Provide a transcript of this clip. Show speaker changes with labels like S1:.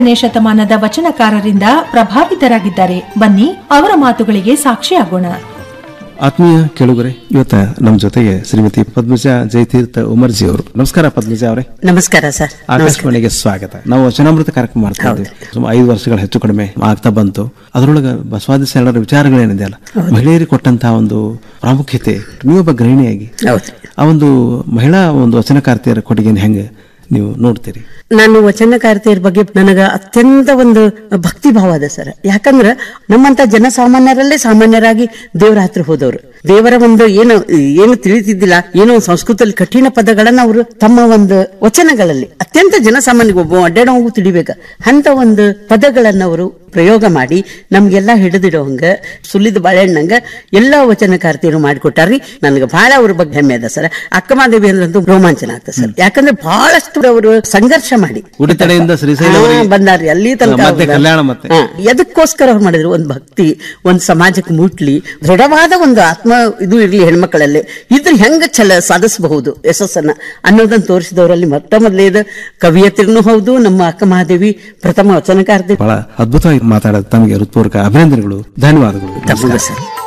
S1: ನೇ ಶತಮಾನದ ವಚನಕಾರರಿಂದ ಪ್ರಭಾವಿತರಾಗಿದ್ದಾರೆ ಬನ್ನಿ ಅವರ ಮಾತುಗಳಿಗೆ ಸಾಕ್ಷಿಯಾಗೋಣ
S2: ಆತ್ಮೀಯ ಕೇಳುಗರೆ ಇವತ್ತ ನಮ್ಮ ಜೊತೆಗೆ ಶ್ರೀಮತಿ ಪದ್ಮಜ ಜಯತೀರ್ಥ ಉಮರ್ಜಿ ಅವರು ನಮಸ್ಕಾರ ಪದ್ಮಜ ಅವರೇ
S3: ನಮಸ್ಕಾರ ಸರ್
S2: ಆಕಾಶವಾಣಿಗೆ ಸ್ವಾಗತ ನಾವು ವಚನಾಮೃತ ಕಾರ್ಯಕ್ರಮ ಮಾಡ್ತಾ ಇದ್ದೀವಿ ಸುಮಾರು ಐದು ವರ್ಷಗಳ ಹೆಚ್ಚು ಕಡಿಮೆ ಆಗ್ತಾ ಬಂತು ಅದರೊಳಗೆ ಬಸವಾದಿ ಶರಣರ ವಿಚಾರಗಳೇನಿದೆ ಅಲ್ಲ ಮಹಿಳೆಯರಿಗೆ ಕೊಟ್ಟಂತಹ ಒಂದು ಪ್ರಾಮುಖ್ಯತೆ ನೀವೊಬ್ಬ ಗೃಹಿಣಿಯಾಗಿ
S3: ಹೌದು
S2: ಆ ಒಂದು ಮಹಿಳಾ ಒಂದು ವಚನಕಾರ್ತಿಯರ ಕೊಡುಗೆನ ಹೆಂಗೆ ನೀವು ನೋಡ್ತೀರಿ
S3: ನಾನು ವಚನಕಾರ್ತಿಯರ ಬಗ್ಗೆ ನನಗ ಅತ್ಯಂತ ಒಂದು ಭಕ್ತಿ ಭಾವ ಅದ ಸರ್ ಯಾಕಂದ್ರ ನಮ್ಮಂತ ಜನಸಾಮಾನ್ಯರಲ್ಲೇ ಸಾಮಾನ್ಯರಾಗಿ ದೇವರ ಹತ್ರ ಹೋದವರು ದೇವರ ಒಂದು ಏನು ಏನು ತಿಳಿತಿದ್ದಿಲ್ಲ ಏನೋ ಒಂದು ಸಂಸ್ಕೃತದಲ್ಲಿ ಕಠಿಣ ಪದಗಳನ್ನ ಅವರು ತಮ್ಮ ಒಂದು ವಚನಗಳಲ್ಲಿ ಅತ್ಯಂತ ಜನಸಾಮಾನ್ಯ ಒಬ್ಬ ಅಡ್ಡಾಡೋಂಗು ತಿಳಿಬೇಕ ಅಂತ ಒಂದು ಪದಗಳನ್ನ ಅವರು ಪ್ರಯೋಗ ಮಾಡಿ ನಮ್ಗೆಲ್ಲ ಹಿಡಿದಿಡೋಂಗ ಸುಲಿದ ಬಾಳೆಹಣ್ಣಂಗ ಎಲ್ಲಾ ವಚನಕಾರ್ತಿಯರು ಮಾಡಿಕೊಟ್ಟಾರ್ರಿ ನನಗೆ ಬಹಳ ಅವ್ರ ಬಗ್ಗೆ ಹೆಮ್ಮೆ ಅದ ಸರ್ ಅಕ್ಕಮಾದೇವಿ ಅಂದ್ರಂತೂ ರೋಮಾಂಚನ ಆಗ್ತದೆ ಸರ್ ಯಾಕಂದ್ರೆ ಬಹಳಷ್ಟು ಅವರು ಸಂಘರ್ಷ ಮಾಡಿ
S2: ಉಡುತಡೆಯಿಂದ ಶ್ರೀಶೈಲವರೆಗೆ
S3: ಹಾ, ಬಂದಾರ್ರಿ ಅಲ್ಲಿ ತನಕ
S2: ಮತ್ತೆ
S3: ಅವ್ರು-
S2: ಕಲ್ಯಾಣ ಮತ್ತೆ.
S3: ಹಾ, ಎದಕ್ಕೋಸ್ಕರ ಅವ್ರು ಮಾಡಿದ್ರು ಒಂದು ಭಕ್ತಿ ಒಂದು ಸಮಾಜಕ್ಕೆ ಮುಟ್ಲಿ ದೃಢವಾದ ಒಂದು ಆತ್ಮ ಇದು ಇರ್ಲಿ ಹೆಣ್ಮಕ್ಕಳಲ್ಲಿ ಇದ್ರ ಹೆಂಗ ಛಲ ಸಾಧಿಸಬಹುದು ಯಶಸ್ಸನ್ನ ಅನ್ನೋದನ್ನ ತೋರಿಸಿದವರಲ್ಲಿ ಮೊಟ್ಟ ಮೊದಲೇದ ಕವಿಯತ್ರಿನೂ ಹೌದು ನಮ್ಮ ಅಕ್ಕ ಮಹಾದೇವಿ ಪ್ರಥಮ ವಚನಕಾರ್ತಿ
S2: ಬಹಳ ಅದ್ಭುತವಾಗಿ ಮಾತಾಡೋದು ತಮಗೆ ಹೃತ್ಪೂರ್ವಕ ಅಭಿನಂದನೆಗಳು ಧನ್ಯವಾದಗಳು
S3: ತಪ್ಪುಗ ಸರ್